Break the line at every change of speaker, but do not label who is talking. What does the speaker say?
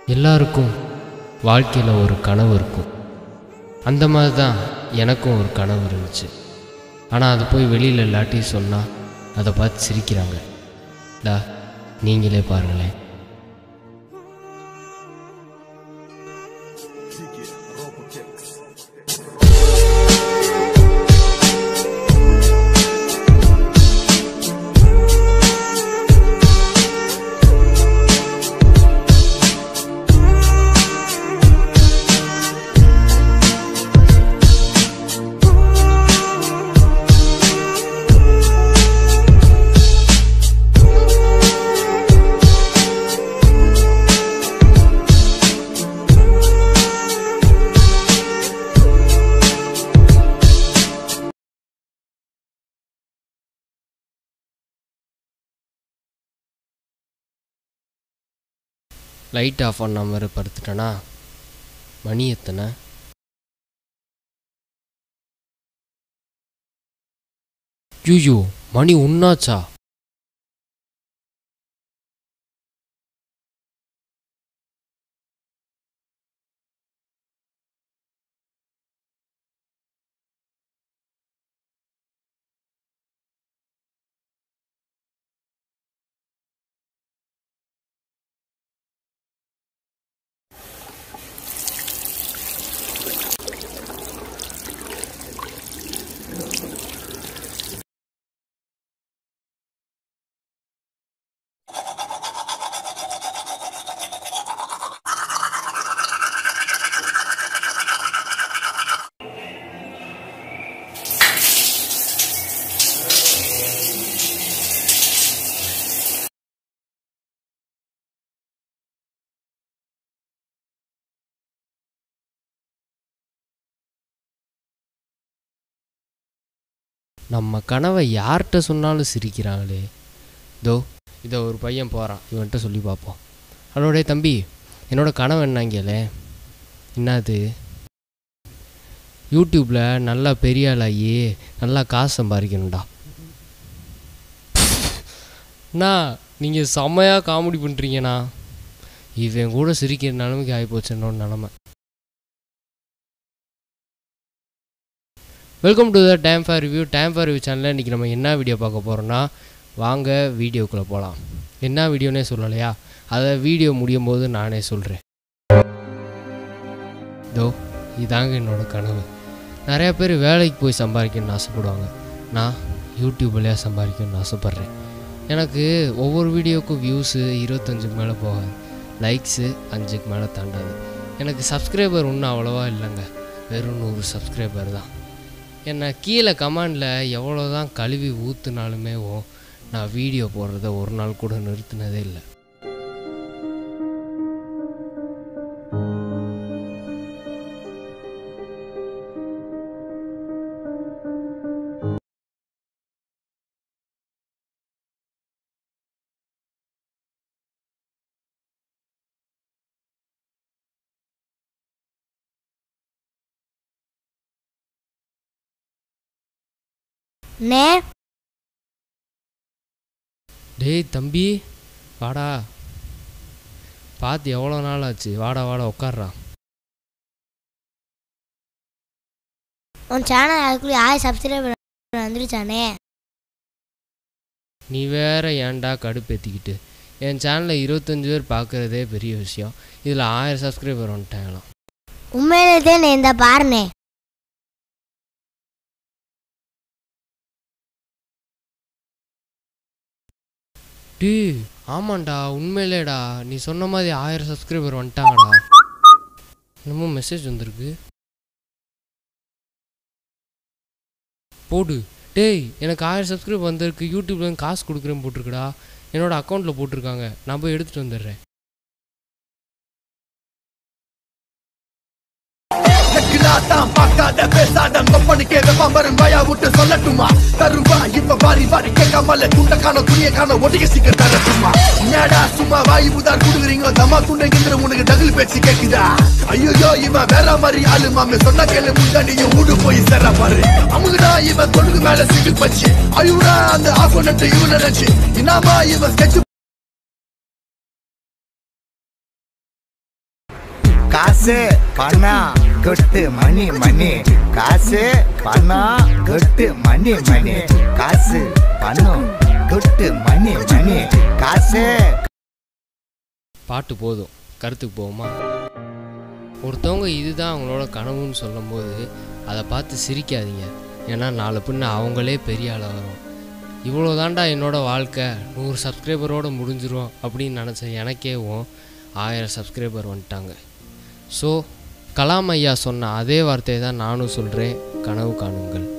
எல்லாருக்கும் வாழ்க்கையில் ஒரு கனவு இருக்கும் அந்த மாதிரி தான் எனக்கும் ஒரு கனவு இருந்துச்சு ஆனால் அது போய் வெளியில் எல்லாட்டையும் சொன்னால் அதை பார்த்து சிரிக்கிறாங்க டா நீங்களே பாருங்களேன் லைட் ஆஃப் பண்ண மாதிரி படுத்துட்டேனா மணி எத்தனை ஐயோ மணி ஒன்னாச்சா நம்ம கனவை யார்கிட்ட சொன்னாலும் சிரிக்கிறாங்களே இதோ இதோ ஒரு பையன் போகிறான் இவன்கிட்ட சொல்லி பார்ப்போம் ஹலோ டே தம்பி என்னோட கனவு என்னங்கலே என்னது யூடியூப்பில் நல்லா பெரிய ஆளாகி நல்லா காசு சம்பாதிக்கணும்டா அண்ணா நீங்கள் செம்மையாக காமெடி பண்ணுறீங்கண்ணா இவன் கூட சிரிக்கிற நிலைமைக்கு ஆகிப்போச்சு என்னோட நிலமை welcome to the time for review time for review சேனலில் இன்றைக்கி நம்ம என்ன வீடியோ பார்க்க போகிறோன்னா வாங்க வீடியோக்குள்ளே போகலாம் என்ன வீடியோனே சொல்லலையா அதை வீடியோ முடியும் போது நானே சொல்கிறேன் இதோ இதாங்க என்னோட கனவு நிறையா பேர் வேலைக்கு போய் சம்பாதிக்கணும்னு ஆசைப்படுவாங்க நான் யூடியூப் வழியாக சம்பாதிக்கணும்னு ஆசைப்பட்றேன் எனக்கு ஒவ்வொரு வீடியோக்கும் வியூஸு இருபத்தஞ்சுக்கு மேலே போகாது லைக்ஸு அஞ்சுக்கு மேலே தாண்டாது எனக்கு சப்ஸ்கிரைபர் ஒன்றும் அவ்வளோவா இல்லைங்க வெறும் நூறு சப்ஸ்கிரைபர் தான் என்னை கீழே கமெண்டில் எவ்வளோ தான் கழுவி ஊற்றுனாலுமே நான் வீடியோ போடுறத ஒரு நாள் கூட நிறுத்தினதே இல்லை
நே
டேய் தம்பி வாடா பார்த்து எவ்வளோ நாள் ஆச்சு வாடா வாடா உட்கார்றா
உன் சேனல் அதுக்குள்ளே ஆய் சப்ஸ்கிரைபர் வந்துருச்சானே
நீ வேற ஏன்டா கடுப்பேற்றிக்கிட்டு என் சேனலில் இருபத்தஞ்சு பேர் பார்க்குறதே பெரிய விஷயம் இதில் ஆயிரம் சப்ஸ்கிரைபர் வந்துட்டாங்களாம்
உண்மையிலே தான் இந்த பாருனே
டீ ஆமாண்டா உண்மையிலேடா நீ சொன்ன மாதிரி ஆயிரம் சப்ஸ்கிரைபர் வந்துட்டாங்கடா என்னமோ மெசேஜ் வந்திருக்கு போடு டேய் எனக்கு ஆயிரம் சப்ஸ்கிரைப் வந்திருக்கு யூடியூப்லேருந்து காசு கொடுக்குறேன்னு போட்டிருக்குடா என்னோட அக்கௌண்ட்டில் போட்டிருக்காங்க நான் போய் எடுத்துகிட்டு வந்துடுறேன்
தான் பார்க்காத பேசாத கொப்பனுக்கே வெப்பாம்பரன் வாயா விட்டு சொல்லட்டுமா தருவா இப்ப வாரி வாரி கேட்காமல துண்ட காண துணிய காண ஒட்டிக்க சீக்கிரம் தரட்டுமா என்னடா சும்மா வாய் புதார் குடுக்குறீங்க தம்மா துண்டைங்கிற உனக்கு டகுல் பேச்சு கேக்குதா ஐயோ இவன் வேற மாதிரி ஆளு மாமே சொன்ன கேளு முந்தாண்டியும் ஊடு போய் சேர பாரு அமுகுடா இவன் தொடுக்கு மேல சிங்கிள் பச்சு ஐயூரா அந்த ஆப்போனட் இவன் நினைச்சு இன்னாமா இவன் sketch
காசு பணம் கொட்டு மணி மணி காசு பணம் கொட்டு மணி மணி காசு பணம் கொட்டு மணி மணி காசு
பாட்டு போதும் கருத்துக்கு போவோமா ஒருத்தவங்க இதுதான் அவங்களோட கனவுன்னு சொல்லும்போது அதை பார்த்து சிரிக்காதீங்க ஏன்னா நாளை பின்ன அவங்களே பெரிய ஆளாக வரும் இவ்வளோ தாண்டா என்னோட வாழ்க்கை நூறு சப்ஸ்கிரைபரோடு முடிஞ்சிரும் அப்படின்னு நினச்ச எனக்கேவும் ஆயிரம் சப்ஸ்கிரைபர் வந்துட்டாங்க ஸோ கலாம் ஐயா சொன்ன அதே வார்த்தையை தான் நானும் சொல்கிறேன் கனவு காணுங்கள்